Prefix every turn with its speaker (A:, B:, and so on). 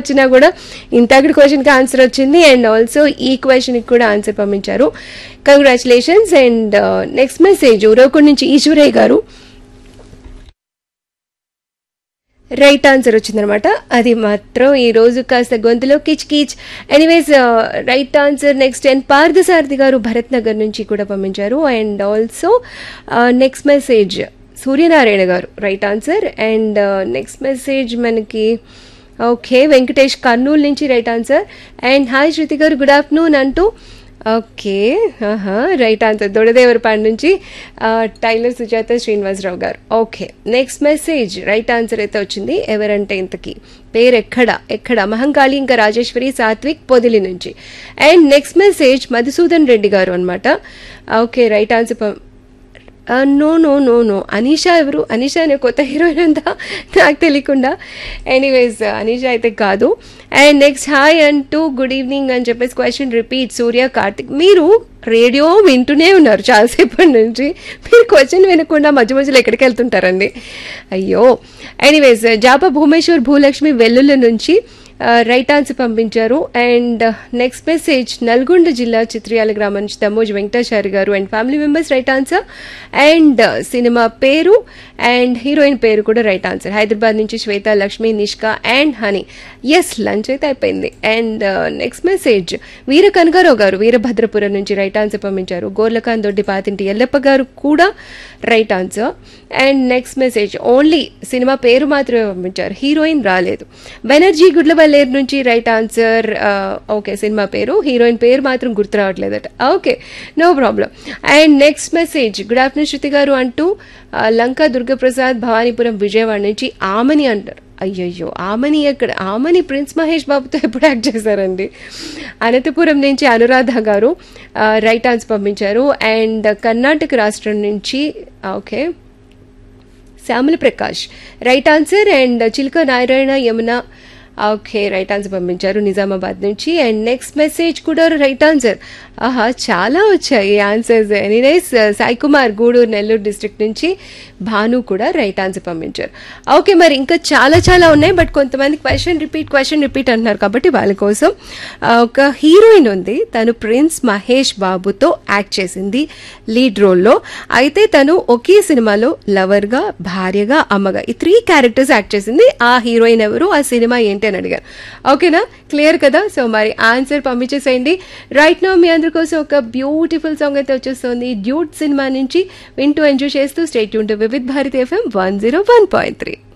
A: వచ్చినా కూడా ఇంతకటి క్వశ్చన్కి ఆన్సర్ వచ్చింది అండ్ ఆల్సో ఈ క్వశ్చన్కి కూడా ఆన్సర్ పంపించారు congratulations and next message Uravakonda నుంచి ఈశ్వరయ్య గారు రైట్ ఆన్సర్ వచ్చిందనమాట అది మాత్రం ఈ రోజు కాస్త గొంతులో కిచ్ కిచ్ anyways right answer next and Parthasarathi garu Bharat Nagar నుంచి కూడా పంపించారు and also next message Suryanarayana garu right answer and next message మనకి ఓకే వెంకటేష్ కర్నూలు నుంచి right answer and hi Shruti garu good afternoon అంటూ ఓకే రైట్ ఆన్సర్ దొడదేవరపాడు నుంచి ఆ, tailor Sujatha Srinivasarao garu okay next message right answer అయితే వచ్చింది ఎవరంటే ఇంతకీ పేరు ఎక్కడ ఎక్కడ మహంకాళి ఇంకా రాజేశ్వరి సాత్విక్ పొదిలి నుంచి and next message Madhusudan Reddy garu అనమాట ఓకే రైట్ ఆన్సర్ పం- no no no no Anisha ఎవరు అనీషా అనే కొత్త హీరోయిన్ ఉందా నాకు తెలియకుండా ఎనీవేస్ అనీషా అయితే కాదు అండ్ నెక్స్ట్ హాయ్ అంటూ గుడ్ ఈవినింగ్ అని చెప్పేసి క్వశ్చన్ రిపీట్ సూర్య కార్తిక్ మీరు రేడియో వింటూనే ఉన్నారు చాలాసేపటి నుంచి మీరు క్వశ్చన్ వినకుండా మధ్య మధ్యలో ఎక్కడికి వెళ్తుంటారండి అయ్యో ఎనీవేస్ జాప భూమేశ్వర్ భూలక్ష్మి వెల్లుల నుంచి రైట్ ఆన్సర్ పంపించారు అండ్ నెక్స్ట్ మెసేజ్ నల్గొండ జిల్లా చిత్రియాల గ్రామం నుంచి Dammoju Venkatachari garu and family members right answer and cinema పేరు అండ్ హీరోయిన్ పేరు కూడా రైట్ ఆన్సర్ హైదరాబాద్ నుంచి Shweta Lakshmi Nishka and honey yes lunch అయితే అయిపోయింది and next message Veera Kanakarao garu Veerabhadrapuram నుంచి రైట్ ఆన్సర్ పంపించారు గోర్లకాన్ దొడ్డి పాతింటి ఎల్లప్ప గారు కూడా right answer and next message only cinema పేరు మాత్రమే పంపించారు హీరోయిన్ రాలేదు బెనర్జీ గుడ్లవల్లేరు నుంచి రైట్ ఆన్సర్ ఓకే సినిమా పేరు హీరోయిన్ పేరు మాత్రం గుర్తు రావట్లేదట okay no problem and next message good afternoon Shruti garu అంటూ ఆ, లంకా దుర్గప్రసాద్ భవానీపురం విజయవాడ నుంచి ఆమని అంటారు అయ్యయ్యో ఆమని ఎక్కడ ఆమని ప్రిన్స్ మహేష్ బాబుతో ఎప్పుడు యాక్ట్ చేశారండి అనంతపురం నుంచి అనురాధ గారు ఆ, రైట్ ఆన్సర్ పంపించారు అండ్ కర్ణాటక రాష్ట్రం నుంచి okay Shyamala Prakash right answer and Chiluka Narayana Yamuna okay right answer పంపించారు నిజామాబాద్ నుంచి అండ్ నెక్స్ట్ మెసేజ్ కూడా రైట్ ఆన్సర్ ఆహా చాలా వచ్చాయి answers anyways Sai Kumar Gudur Nellore district నుంచి భాను కూడా రైట్ ఆన్సర్ పంపించారు ఓకే మరి ఇంకా చాలా చాలా ఉన్నాయి బట్ కొంతమంది క్వశ్చన్ రిపీట్ క్వశ్చన్ రిపీట్ అంటున్నారు కాబట్టి వాళ్ళ కోసం ఆ, ఒక హీరోయిన్ ఉంది తను ప్రిన్స్ మహేష్ బాబుతో యాక్ట్ చేసింది లీడ్ రోల్లో అయితే తను ఒకే సినిమాలో లవర్గా భార్యగా అమ్మగా ఈ త్రీ క్యారెక్టర్స్ యాక్ట్ చేసింది ఆ హీరోయిన్ ఎవరు ఆ సినిమా ఏంటి అని అడిగారు ఓకేనా క్లియర్ కదా సో మరి ఆన్సర్ పంపించేసేయండి రైట్ నో మీ అందరి కోసం ఒక బ్యూటిఫుల్ సాంగ్ అయితే వచ్చేస్తుంది డ్యూట్ సినిమా నుంచి వింటూ ఎంజాయ్ చేస్తూ స్టేట్ యూన్ to Vividh Bharati FM one zero one point three